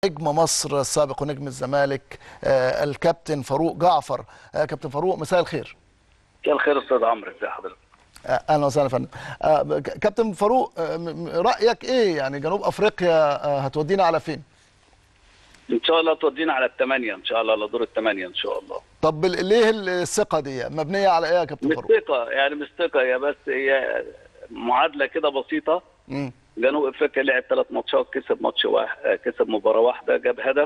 نجم مصر السابق ونجم الزمالك آه، الكابتن فاروق جعفر آه، كابتن فاروق مساء الخير مساء الخير استاذ عمرو ازي حضرتك آه، اهلا وسهلا يا فندم آه، ك- كابتن فاروق آه، م- م- رايك ايه يعني جنوب افريقيا آه، هتودينا على فين ان شاء الله تودينا على الثمانيه ان شاء الله على دور الثمانيه ان شاء الله طب بال- ليه الثقه دي مبنيه على ايه يا كابتن مش فاروق ثقه يعني مش ثقه هي بس هي معادله كده بسيطه مم. جنوب افريقيا لعب ثلاث ماتشات كسب ماتش واحد كسب مباراه واحده جاب هدف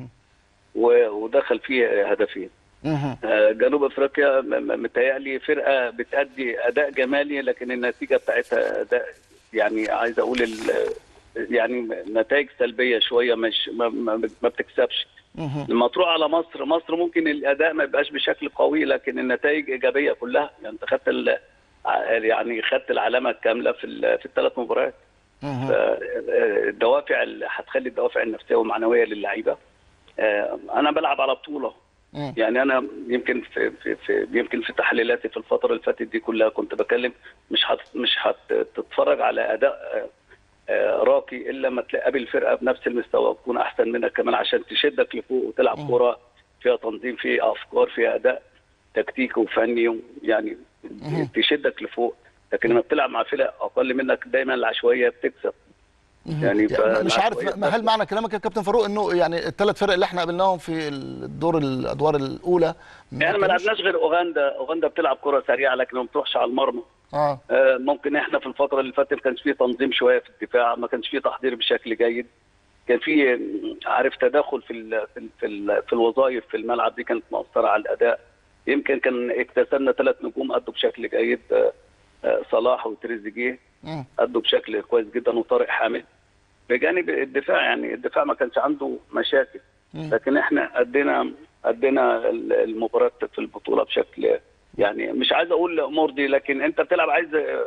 و- ودخل فيه هدفين مهم. آه، جنوب افريقيا م- م- متهيألي فرقه بتأدي اداء جمالي لكن النتيجه بتاعتها اداء يعني عايز اقول ال- يعني نتائج سلبيه شويه مش ما, ما, ما بتكسبش مهم. لما تروح على مصر مصر ممكن الاداء ما يبقاش بشكل قوي لكن النتائج ايجابيه كلها يعني انت خدت ال- ع- يعني خدت العلامه الكامله في ال- في الثلاث مباريات مهم. آه، الدوافع اللي هتخلي الدوافع النفسيه والمعنويه للعيبه آه، انا بلعب على بطوله مم. يعني انا يمكن في, في, في يمكن في تحليلاتي في الفتره اللي فاتت دي كلها كنت بكلم مش هت مش هتتفرج على اداء آه، آه، راقي الا لما تقابل فرقه بنفس المستوى وتكون احسن منك كمان عشان تشدك لفوق وتلعب مم. كوره فيها تنظيم فيها افكار فيها اداء تكتيكي وفني يعني مم. تشدك لفوق لكن لما بتلعب مع فرق اقل منك دايما العشوائيه بتكسب مهم. يعني يعني مش عارف فالعشوائية ما- هل معنى كلامك يا كابتن فاروق انه يعني الثلاث فرق اللي احنا قابلناهم في الدور الادوار الاولى يعني ما كانوش- لعبناش غير اوغندا اوغندا بتلعب كره سريعه لكن ما بتروحش على المرمى اه آه، ممكن احنا في الفتره اللي فاتت ما كانش فيه تنظيم شويه في الدفاع ما كانش فيه تحضير بشكل جيد كان في عارف تداخل في ال في ال في, ال في الوظائف في الملعب دي كانت مؤثره على الاداء يمكن كان اكتسبنا ثلاث نجوم ادوا بشكل جيد آه، آه، صلاح وتريزيجيه مم. ادوا بشكل كويس جدا وطارق حامد بجانب الدفاع يعني الدفاع ما كانش عنده مشاكل مم. لكن احنا ادينا ادينا ال- المباراه في البطوله بشكل يعني مش عايز اقول مرضي لكن انت بتلعب عايز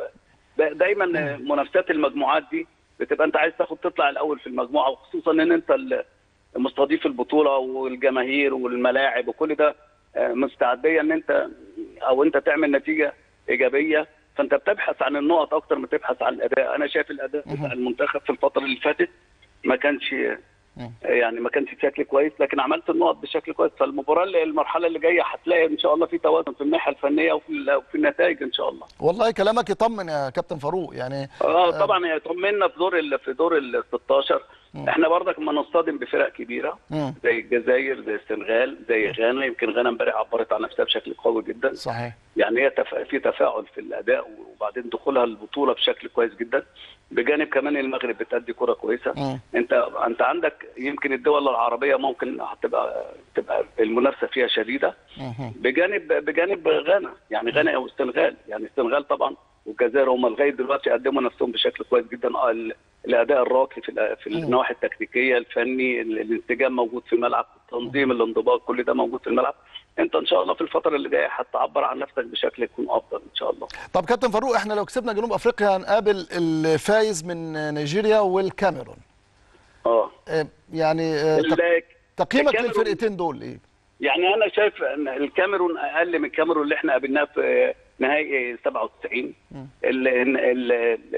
دا- دايما منافسات المجموعات دي بتبقى انت عايز تاخد تطلع الاول في المجموعه وخصوصا ان انت ال- مستضيف البطوله والجماهير والملاعب وكل ده آه، مستعديه ان انت او انت تعمل نتيجه ايجابيه فانت بتبحث عن النقط اكتر ما تبحث عن الاداء انا شايف الاداء بتاع المنتخب في الفتره اللي فاتت ما كانش مم. يعني ما كانش بشكل كويس لكن عملت النقط بشكل كويس فالمباراه اللي- المرحله اللي جايه هتلاقي ان شاء الله في توازن في الناحيه الفنيه وفي ال- وفي النتائج ان شاء الله. والله كلامك يطمن يا كابتن فاروق يعني اه طبعا هي طمنا في دور ال- في دور ال 16 احنا برضك لما نصطدم بفرق كبيره مم. زي الجزائر زي السنغال زي غانا يمكن غانا امبارح عبرت عن نفسها بشكل قوي جدا صحيح يعني هي تف... في تفاعل في الاداء وبعدين دخولها البطوله بشكل كويس جدا بجانب كمان المغرب بتأدي كره كويسه مم. انت انت عندك يمكن الدول العربيه ممكن هتبقى تبقى المنافسه فيها شديده مهم. بجانب بجانب غانا يعني غانا والسنغال يعني السنغال طبعا والجزائر هم لغايه دلوقتي قدموا نفسهم بشكل كويس جدا آه، ال- الاداء الراقي في ال- في النواحي التكتيكيه الفني ال- الانسجام موجود في الملعب التنظيم الانضباط كل ده موجود في الملعب انت ان شاء الله في الفتره اللي جايه هتعبر عن نفسك بشكل يكون افضل ان شاء الله طب كابتن فاروق احنا لو كسبنا جنوب افريقيا هنقابل الفايز من نيجيريا والكاميرون اه آه، يعني آه، تق- ال- تقييمك الكاميرون- للفرقتين دول ايه؟ يعني انا شايف ان الكاميرون اقل من الكاميرون اللي احنا قابلناه في نهائي 97 ال ال ال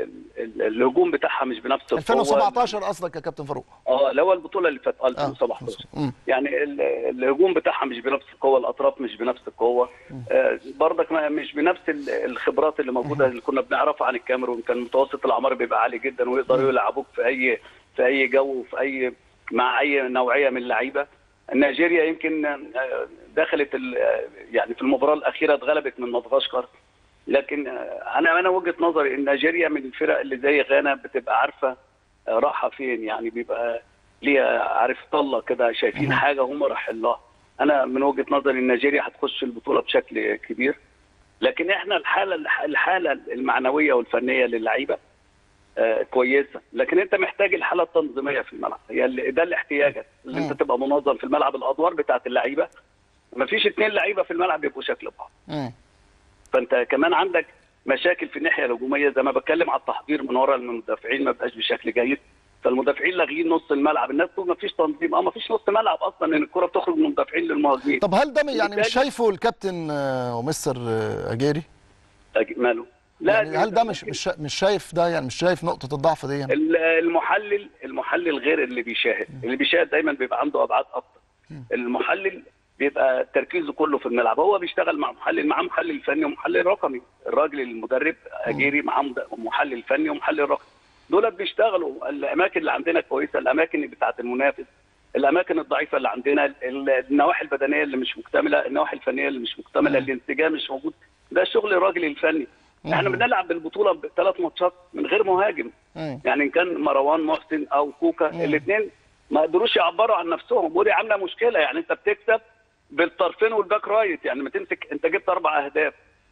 ال الهجوم بتاعها مش بنفس القوه 2017 قصدك يا كابتن فاروق اه اللي هو البطوله اللي فاتت آه، آه، 2017 مم. يعني ال- الهجوم بتاعها مش بنفس القوه الاطراف مش بنفس القوه آه برضك ما- مش بنفس ال- الخبرات اللي موجوده اللي كنا بنعرفها عن الكاميرون كان متوسط الاعمار بيبقى عالي جدا ويقدروا يلعبوك في اي في اي جو وفي اي مع اي نوعيه من اللعيبه نيجيريا يمكن آه، دخلت ال- آه، يعني في المباراه الاخيره اتغلبت من مدغشقر لكن آه، انا انا وجهه نظري ان نيجيريا من الفرق اللي زي غانا بتبقى عارفه آه، رايحه فين يعني بيبقى ليها عارف طله كده شايفين حاجه هم رايحين لها انا من وجهه نظري ان نيجيريا هتخش البطوله بشكل كبير لكن احنا الحاله الحاله المعنويه والفنيه للعيبه آه، كويسه لكن انت محتاج الحاله التنظيميه في الملعب هي اللي- ده اللي احتياجك اللي انت مم. تبقى منظم في الملعب الادوار بتاعت اللعيبه مفيش اتنين لعيبه في الملعب يبقوا شكل بعض مم. فانت كمان عندك مشاكل في الناحيه الهجوميه زي ما بتكلم على التحضير من ورا المدافعين ما بقاش بشكل جيد فالمدافعين لاغيين نص الملعب الناس تقول ما فيش تنظيم اه ما فيش نص ملعب اصلا ان الكره بتخرج من المدافعين للمهاجمين طب هل ده يعني مش بالتالي- شايفه الكابتن آه، ومستر آه، اجيري؟ أج- ماله لا، يعني دي- هل ده مش مش مش شايف ده يعني مش شايف نقطه الضعف دي يعني؟ ال- المحلل المحلل غير اللي بيشاهد اللي بيشاهد دايما بيبقى عنده ابعاد اكتر المحلل بيبقى تركيزه كله في الملعب هو بيشتغل مع محلل معاه محلل فني ومحلل رقمي الراجل المدرب اجيري معاه مد- محلل فني ومحلل رقمي دول بيشتغلوا الاماكن اللي عندنا كويسه الاماكن بتاعه المنافس الاماكن الضعيفه اللي عندنا ال- النواحي البدنيه اللي مش مكتمله النواحي الفنيه اللي مش مكتمله الانسجام مش موجود ده شغل الراجل الفني احنا بنلعب بالبطوله بثلاث ماتشات من غير مهاجم مم. يعني ان كان مروان محسن او كوكا الاثنين ما قدروش يعبروا عن نفسهم ودي عامله مشكله يعني انت بتكسب بالطرفين والباك رايت يعني ما تمسك انت جبت اربع اهداف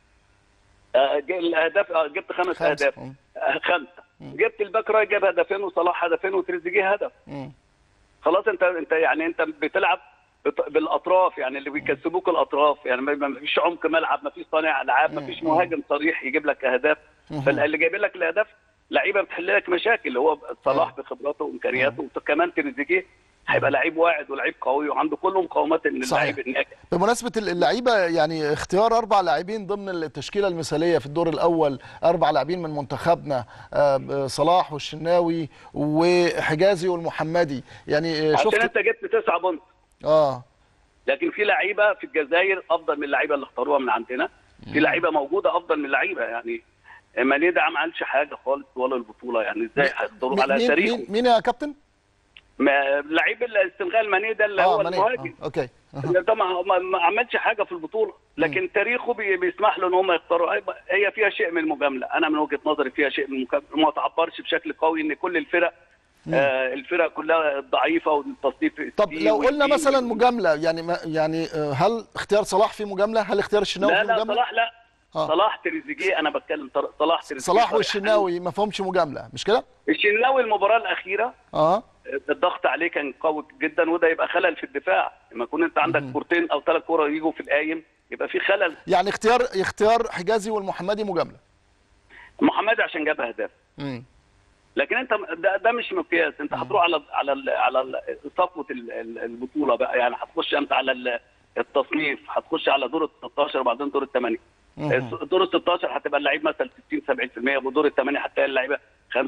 آه، ج- الاهداف آه، جبت خمس خمسة. اهداف مم. آه، خمسه جبت الباك رايت جاب هدفين وصلاح هدفين وتريزيجيه هدف مم. خلاص انت انت يعني انت بتلعب بت- بالاطراف يعني اللي بيكسبوك الاطراف يعني ما ما فيش عمق ملعب ما فيش صانع العاب ما فيش مهاجم صريح يجيب لك اهداف فاللي جايبين لك الاهداف لعيبه بتحل لك مشاكل هو صلاح بخبراته وامكانياته وكمان تريزيجيه هيبقى لعيب واعد ولعيب قوي وعنده كل مقومات ان صحيح. اللعيب الناجح بمناسبة اللعيبة يعني اختيار أربع لاعبين ضمن التشكيلة المثالية في الدور الأول أربع لاعبين من منتخبنا آه، صلاح والشناوي وحجازي والمحمدي يعني آه، عشان شفت انت جبت تسعة بونت اه لكن في لعيبه في الجزائر افضل من اللعيبه اللي اختاروها من عندنا في لعيبه موجوده افضل من لعيبه يعني ماني ده ما عملش حاجه خالص ولا البطوله يعني ازاي هيختاروه على مين, تاريخه مين, مين يا كابتن؟ ما- لعيب السنغال ماني ده اللي هو ماني. المهاجم آه. اوكي اللي طبعا ما, ما عملش حاجه في البطوله لكن تاريخه بي بيسمح له ان هم يختاروا هي- هي فيها شيء من المجامله انا من وجهه نظري فيها شيء من المجامله ما تعبرش بشكل قوي ان كل الفرق آه الفرق كلها ضعيفه والتصنيف طب السي لو قلنا والبي مثلا مجاملة يعني ما يعني آه، هل اختيار صلاح في مجاملة؟ هل اختيار الشناوي لا في لا مجاملة؟ صلاح لا آه. صلاح تريزيجيه انا بتكلم طر- صلاح تريزيجيه صلاح صريحاً. والشناوي ما فهمش مجاملة مش كده؟ الشناوي المباراه الاخيره اه الضغط عليه كان قوي جدا وده يبقى خلل في الدفاع لما يكون انت عندك كورتين او ثلاث كوره يجوا في القايم يبقى في خلل يعني اختيار اختيار حجازي والمحمدي مجاملة محمد عشان جاب اهداف مم. لكن انت ده, ده مش مقياس انت هتروح على على ال على ال- صفوه ال- ال- البطوله بقى يعني هتخش انت على ال- التصنيف هتخش على دور ال 16 وبعدين دور الثمانيه دور ال 16 هتبقى اللعيب مثلا 60 70% ودور الثمانيه هتلاقي اللعيبه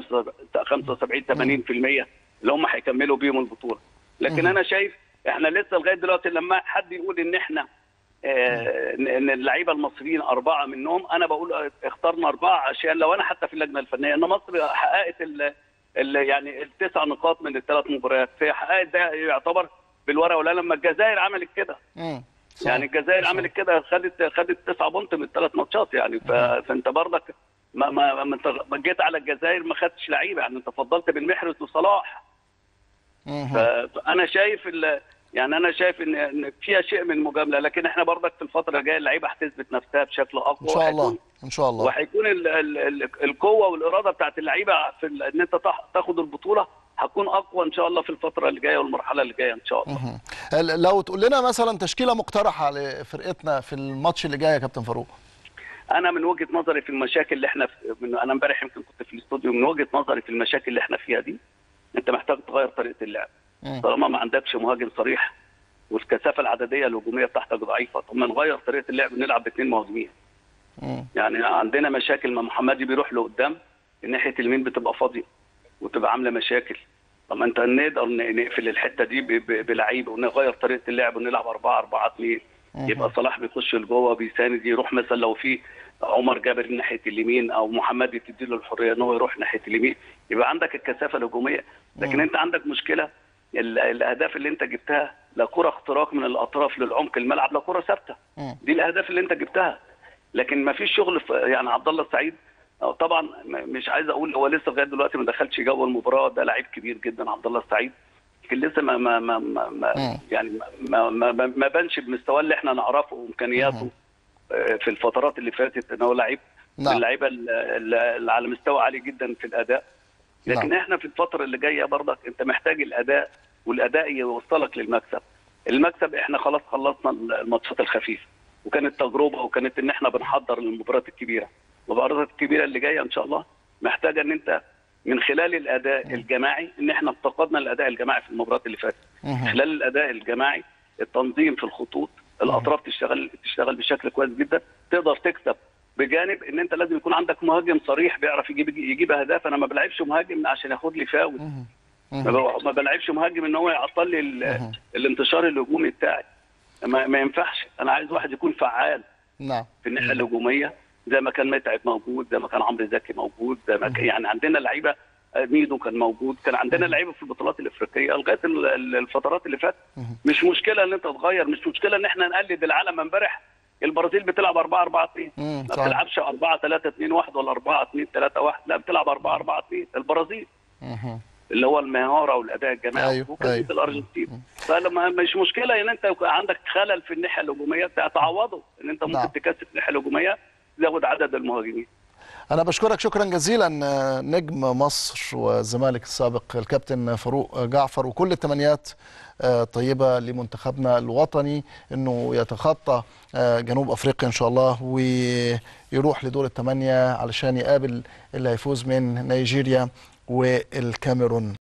75 80% اللي هم هيكملوا بيهم البطوله لكن انا شايف احنا لسه لغايه دلوقتي لما حد يقول ان احنا آه، ان إن اللعيبه المصريين اربعه منهم انا بقول آه، اخترنا اربعه عشان لو انا حتى في اللجنه الفنيه ان مصر حققت ال ال يعني التسع نقاط من الثلاث مباريات فهي حققت ده يعتبر بالورقه ولا لما الجزائر عملت كده مم. صحيح. يعني الجزائر صحيح. عملت كده خدت خدت تسعة بونت من الثلاث ماتشات يعني ف... فانت برضك ما ما ما انت ما جيت على الجزائر ما خدتش لعيبه يعني انت فضلت بالمحرز وصلاح مم. ف... فانا شايف ال... يعني انا شايف ان ان فيها شيء من المجامله لكن احنا برضك في الفتره الجايه اللعيبه هتثبت نفسها بشكل اقوى ان شاء الله وهيكون- ان شاء الله وهيكون ال... ال... ال... القوه والاراده بتاعت اللعيبه في ال... ان انت تح... تاخد البطوله هتكون اقوى ان شاء الله في الفتره اللي جايه والمرحله اللي جايه ان شاء الله مهم. ال- لو تقول لنا مثلا تشكيله مقترحه لفرقتنا في الماتش اللي جاي يا كابتن فاروق انا من وجهه نظري في المشاكل اللي احنا في من انا امبارح يمكن كنت في الاستوديو من وجهه نظري في المشاكل اللي احنا فيها دي انت محتاج تغير طريقه اللعب مم. طالما ما عندكش مهاجم صريح والكثافه العدديه الهجوميه بتاعتك ضعيفه طب ما نغير طريقه اللعب نلعب باثنين مهاجمين مم. يعني عندنا مشاكل ما محمدي بيروح لقدام ناحيه اليمين بتبقى فاضيه وتبقى عامله مشاكل طب ما انت نقدر ن- نقفل الحته دي ب- ب- بلعيب ونغير طريقه اللعب ونلعب 4 4 2 يبقى صلاح بيخش لجوه بيساند يروح مثلا لو في عمر جابر ناحيه اليمين او محمد تديله الحريه ان هو يروح ناحيه اليمين يبقى عندك الكثافه الهجوميه لكن انت عندك مشكله ال- الاهداف اللي انت جبتها لا كره اختراق من الاطراف للعمق الملعب لا كره ثابته مم. دي الاهداف اللي انت جبتها لكن ما فيش شغل في يعني عبد الله السعيد أو طبعا م- مش عايز اقول هو لسه لغايه دلوقتي ما دخلش جو المباراه ده لعيب كبير جدا عبد الله السعيد لكن لسه ما ما ما, ما, ما مم. يعني ما ما, ما, ما بانش بمستواه اللي احنا نعرفه وامكانياته آه، في الفترات اللي فاتت ان هو لعيب من نعم. اللعيبه ال- ال- اللي على مستوى عالي جدا في الاداء لكن نعم. احنا في الفتره اللي جايه برضك انت محتاج الاداء والاداء يوصلك للمكسب المكسب احنا خلاص خلصنا الماتشات الخفيفه وكانت تجربه وكانت ان احنا بنحضر للمباريات الكبيره المباريات الكبيره اللي جايه ان شاء الله محتاجه ان انت من خلال الاداء الجماعي ان احنا افتقدنا الاداء الجماعي في المباريات اللي فاتت مهم. خلال الاداء الجماعي التنظيم في الخطوط الاطراف تشتغل تشتغل بشكل كويس جدا تقدر تكسب بجانب ان انت لازم يكون عندك مهاجم صريح بيعرف يجيب يجيب اهداف انا ما بلعبش مهاجم عشان ياخد لي فاول ما ب- ما بلعبش مهاجم ان هو يعطل لي ال- الانتشار الهجومي بتاعي ما, ما ينفعش انا عايز واحد يكون فعال نعم في الناحيه الهجوميه زي ما كان متعب موجود زي ما كان عمرو زكي موجود زي ما كان يعني عندنا لعيبه آه، ميدو كان موجود كان عندنا لعيبه في البطولات الافريقيه لغايه ال- ال- الفترات اللي فاتت مش مشكله ان انت تغير مش مشكله ان احنا نقلد العالم امبارح البرازيل بتلعب 4 4 2 مم، ما صحيح. بتلعبش 4 3 2 1 ولا 4 2 3 1 لا بتلعب 4 4 2 البرازيل مهم. اللي هو المهاره والاداء الجماعي أيوه، وكذلك أيوه. الارجنتين فلما مش مشكله ان انت يكون عندك خلل في الناحيه الهجوميه تعوضه ان انت ممكن نعم. تكثف الناحيه الهجوميه تزود عدد المهاجمين أنا بشكرك شكرا جزيلا آه، نجم مصر والزمالك السابق الكابتن فاروق جعفر وكل التمنيات آه، طيبة لمنتخبنا الوطني أنه يتخطى آه، جنوب أفريقيا إن شاء الله ويروح لدور الثمانية علشان يقابل اللي هيفوز من نيجيريا والكاميرون